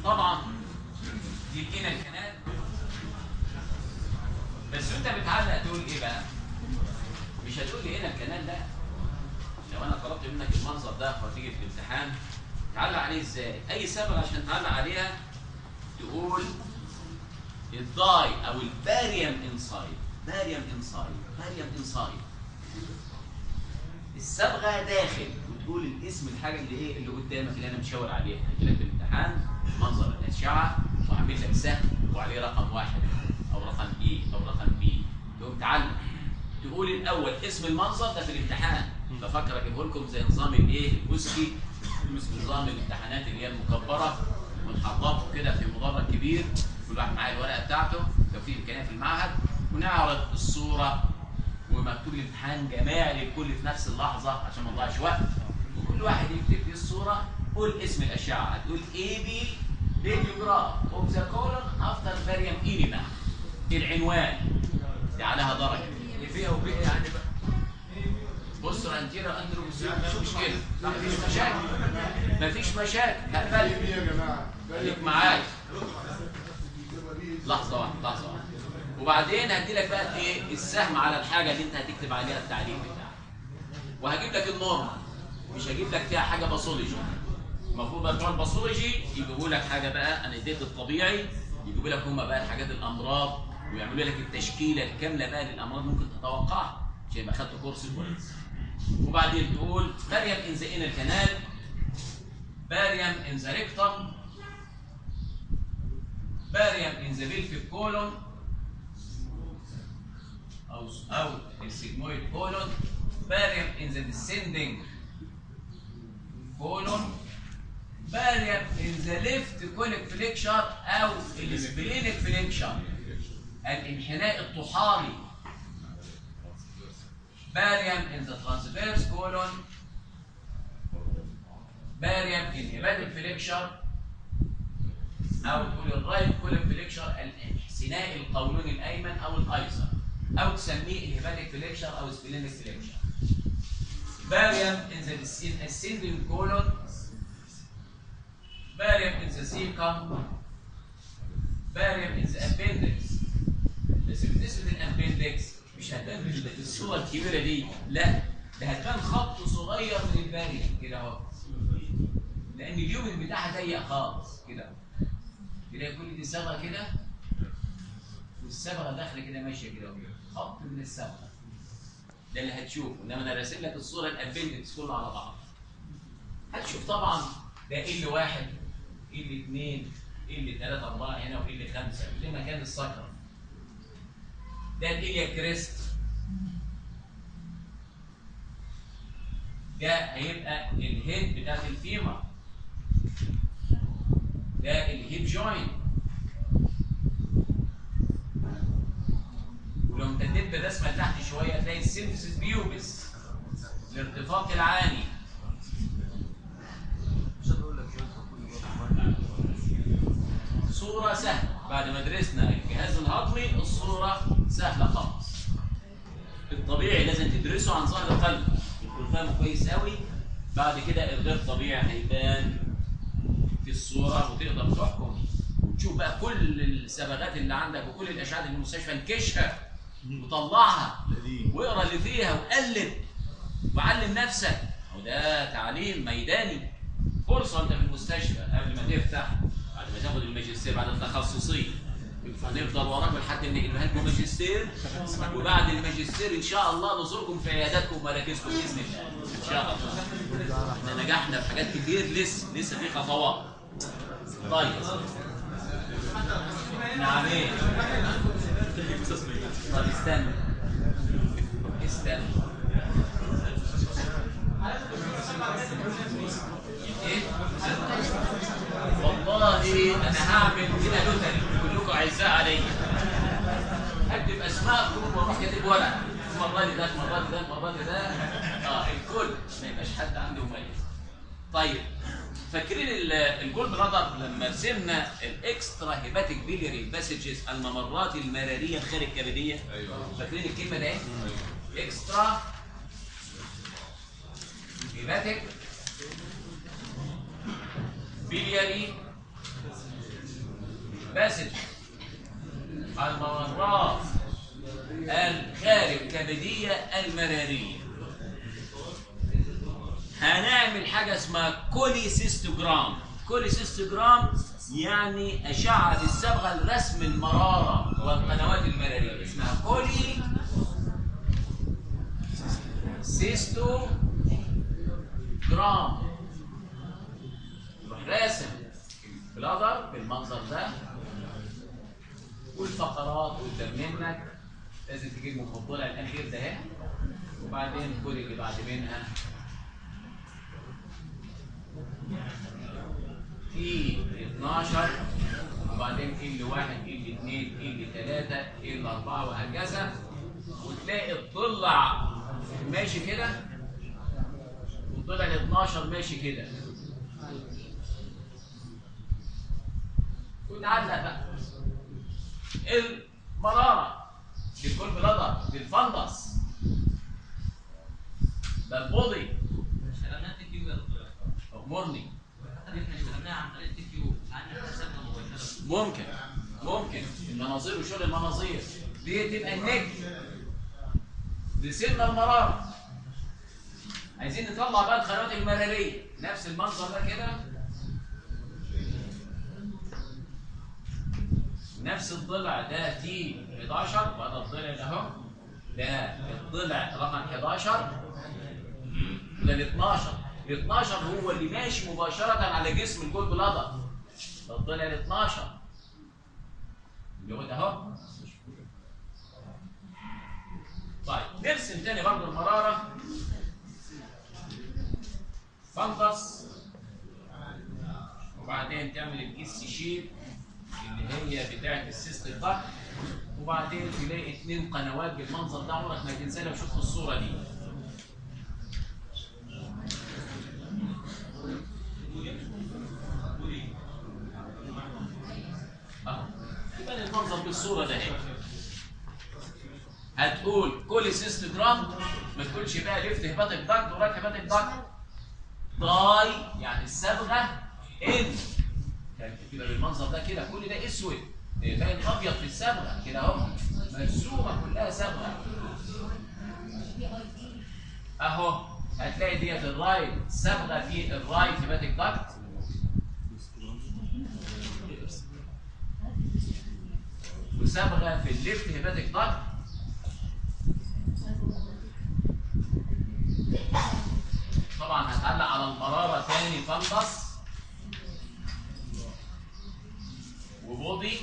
طبعا دي الانال كانال بس انت بتعلق تقول ايه بقى مش هتقول لي انال كانال لا لو انا طلبت منك المنظر ده وتيجي في الامتحان تعلق عليه ازاي اي سبب عشان تعلق عليها تقول الداي او الباريوم انسايد باريوم انسايد باريوم انسايد الصبغه داخل وتقول الاسم الحاجه اللي ايه اللي قدامك اللي انا مشاور عليها هجي لك في الامتحان منظر الاشعه وعامل لك سهم وعليه رقم واحد او رقم ايه او رقم بي تقوم تعلم تقول الاول اسم المنظر ده في الامتحان بفكر اجيبه لكم زي نظام الايه الوسكي نظام الامتحانات اللي هي المكبره ونحضره كده في مدرج كبير كل واحد معاه الورقه بتاعته لو في امكانيه في المعهد ونعرض الصوره ومكتوب الامتحان جماعي للكل في نفس اللحظه عشان ما نضيعش وقت وكل واحد يكتب فيه الصوره قول اسم الاشعه هتقول اي بي راديوجراف اوف ذا كولون افتر فاريوم ايريما العنوان دي عليها درجه اللي فيها وفيها يعني بقى بص انتيرا اندرو مش مشكله مفيش مشاكل مفيش مشاكل هقبل يا جماعه خليك معايا لحظه واحده لحظه واحده وبعدين هدي لك بقى ايه السهم على الحاجه اللي انت هتكتب عليها التعليق بتاعك وهجيب لك النورمال مش هجيب لك فيها حاجه باثولوجي المفروض بقى بتوع الباثولوجي يجيبوا لك حاجه بقى انا اديت الطبيعي يجيبوا لك هم بقى الحاجات الامراض ويعملوا لك التشكيله الكامله بقى للامراض ممكن تتوقعها عشان يبقى خدت كورس كويس وبعدين تقول باريوم ان ذا انر كانال باريوم ان ذا ريكتم باريوم ان ذا بيلفيك كولون او او السيجمويد كولون باريوم ان ذا descending كولون باريوم ان ذا ليفت كوليك فليكشر او السبلينيك فليكشر الانحناء الطحالي باريوم in the transverse colon باريوم in hepatic flexure او تقول الرايت كولون فليكشر الانحناء القولوني الايمن او الايسر او تسميه الهيباتيك فليكشر او سبلينيك فليكشر باريوم in the ascending colon باريوم in the cecum باريوم in the appendix بس بالنسبه للابندكس مش هتبان في الصوره الكبيره دي لا ده هتبان خط صغير من الباريوم كده اهو لان اليوم بتاعها ضيق خالص كده اهو تلاقي كل دي صبغه كده والصبغه داخله كده ماشيه كده اهو خط من الصبغه ده اللي هتشوفه انما انا راسم لك الصوره الابندكس كله على بعض هتشوف طبعا ده ال واحد ال اثنين ال ثلاثة أربعة هنا وال خمسة في مكان الصخرة ده الإليا كريست ده هيبقى الهيد بتاعت الفيمر ده الهيب جوينت ولو امتديت بالرسمه لتحت شويه هتلاقي السيمفيسيس بيوبس الارتفاق العالي مش هقول لك صورة سهلة بعد ما درسنا الجهاز الهضمي الصورة سهلة خالص الطبيعي لازم تدرسه عن ظهر القلب تكون فاهمه كويس قوي بعد كده الغير طبيعي هيبان في الصورة وتقدر تحكم وتشوف بقى كل الصبغات اللي عندك وكل الاشعاعات اللي في المستشفى انكشها وطلعها واقرا اللي فيها وقلب وعلم نفسك وده تعليم ميداني فرصه انت في المستشفى قبل ما تفتح بعد ما تاخد الماجستير بعد التخصصيه هنفضل وراكم لحد ما نجيب لكم ماجستير وبعد الماجستير ان شاء الله نزوركم في عياداتكم ومراكزكم باذن الله ان شاء الله احنا نجحنا في حاجات كتير لسه لسه في خطوات طيب نعم ايه طب استنى استنى ايه والله انا هعمل كده لوتري كلكم اعزاء عليا هكتب اسماءكم واروح كاتب ورقه المره دي ده المره دي ده المره دي ده اه الكل ما يبقاش حد عنده مميز طيب فاكرين ال- الجول برادر لما رسمنا الاكسترا هيباتيك بيليري باسجز الممرات المراريه الخارج كبديه ايوه فاكرين الكلمه ده ايه؟ اكسترا هيباتيك بيلياري باسج الممرات الخارج كبدية المرارية هنعمل حاجة اسمها كوليسيستوجرام كوليسيستوجرام يعني أشعة بالصبغة لرسم المرارة والقنوات المرارية اسمها كولي سيستو جرام يروح راسم البلادر بالمنظر ده والفقرات قدام منك لازم تجيب مفضله الاخير ده اهي وبعدين كل اللي بعد منها في 12 وبعدين ال 1 ال 2 ال 3 ال 4 وهكذا وتلاقي الضلع ماشي كده والضلع ال 12 ماشي كده وتعلق بقى المرارة للكل بلادر للفندس ده البودي اشتغلنا تي كيو يا دكتور امرني احنا اشتغلناها عن طريق تي كيو مع ان احنا حسبنا مباشره ممكن ممكن المناظير وشغل المناظير دي تبقى النجم لسن المرارة عايزين نطلع بقى القنوات المرارية نفس المنظر ده كده نفس الضلع ده تي 11 وهذا الضلع ده اهو ده الضلع رقم 11 ده ال 12 ال 12 هو اللي ماشي مباشرة على جسم الجول بلادر ده الضلع ال 12 اللي هو ده اهو طيب نرسم تاني برضه المرارة فندس وبعدين تعمل الاس شيب اللي هي بتاعت السيست الضغط وبعدين تلاقي اتنين قنوات بالمنظر ده عمرك ما تنساه لو شفت الصورة دي اهو يبقى المنظر بالصورة ده اهي هتقول كل سيست جرام ما تقولش بقى ليفت هيباتيك داكت وراك هيباتيك داكت داي يعني الصبغه ان كانت كده بالمنظر ده كده كل ده اسود باين ابيض في الصبغه كده اهو مرسومه كلها صبغه اهو هتلاقي ديت الرايت صبغه في الرايت هيباتيك داكت وصبغه في الليفت هيباتيك داكت طبعا هتعلق على المرارة تاني فندس وبودي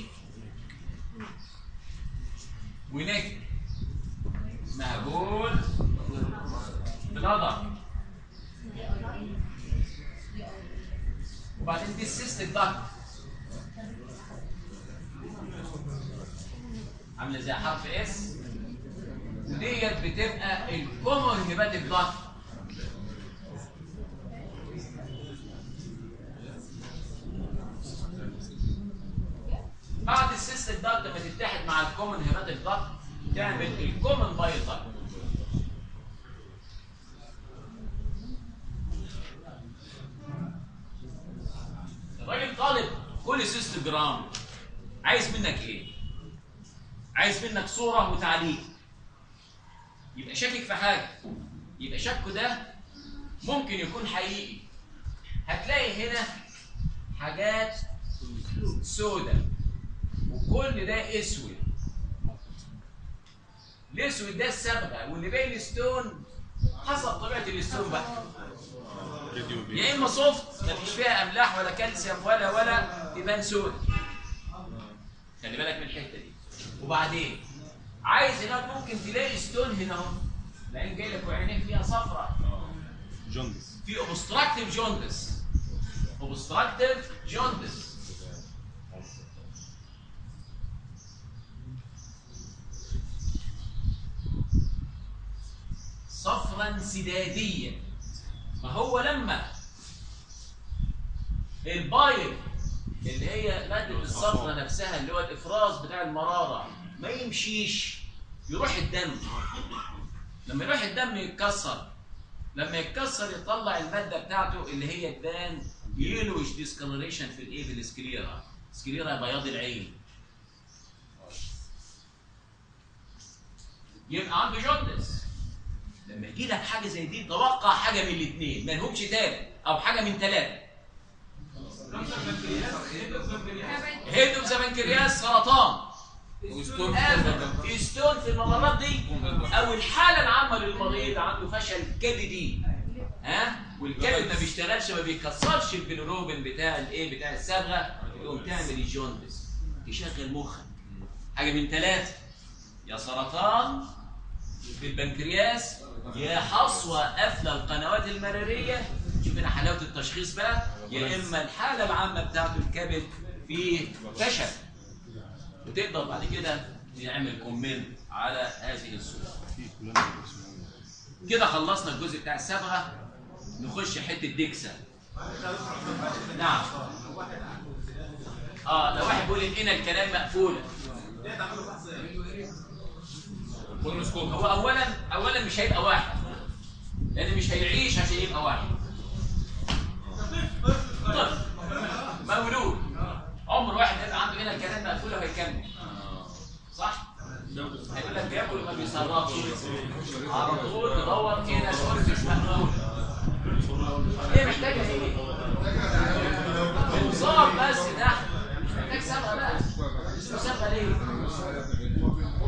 ونك اسمها جول بلادر وبعدين دي السيستك داكت عامله زي حرف اس وديت بتبقى الكومون هيباتيك داكت بعد السيستم داكت لما تتحد مع الكومن هيباتيك داكت تعمل الكومن بايل داكت الراجل طالب كل سيست جرام عايز منك ايه؟ عايز منك صورة وتعليق يبقى شاكك في حاجة يبقى شكه ده ممكن يكون حقيقي هتلاقي هنا حاجات سودة وكل ده اسود الاسود ده الصبغه واللي باين ستون حسب طبيعه الستون بقى يا اما سوفت مفيش فيها املاح ولا كالسيوم ولا ولا تبان سود خلي بالك من الحته دي وبعدين عايز هناك ممكن تلاقي ستون هنا اهو العين جاي لك وعينيه فيها صفرة جوندس في اوبستراكتيف جوندس اوبستراكتيف جوندس صفرا انسداديا ما هو لما البايل اللي هي مادة الصفرة نفسها اللي هو الإفراز بتاع المرارة ما يمشيش يروح الدم لما يروح الدم يتكسر لما يتكسر يطلع المادة بتاعته اللي هي تبان يلوش ديسكولوريشن في الايه في السكليرا سكليرا بياض العين يبقى عنده جوندس لما يجي لك حاجه زي دي توقع حاجه من الاثنين ما لهمش تالت او حاجه من ثلاثه هيدو بنكرياس سرطان أبداً. ستون في الممرات دي او الحاله العامه للمريض عنده فشل كبدي ها والكبد ما بيشتغلش ما بيكسرش البيلروبين بتاع الايه بتاع الصبغه يقوم تعمل الجوندس تشغل مخك حاجه من ثلاثه يا سرطان في البنكرياس يا حصوه قافله القنوات المراريه شوف هنا حلاوه التشخيص بقى يا اما الحاله العامه بتاعته الكبد فيه فشل وتقدر بعد كده نعمل كومنت على هذه الصوره كده خلصنا الجزء بتاع الصبغه نخش حته ديكسا نعم اه لو واحد بيقول ان الكلام مقفوله هو اولا اولا مش هيبقى واحد لان مش هيعيش عشان يبقى واحد طفل مولود عمر واحد هيبقى عنده هنا الكلام مقفول وهيكمل صح؟ هيقول لك بياكل وما بيصرفش على طول تدور كده الورك مش مقفول ايه محتاجه ايه؟ انصاف بس تحت مش محتاج صبغه بقى اسمه صبغه ليه؟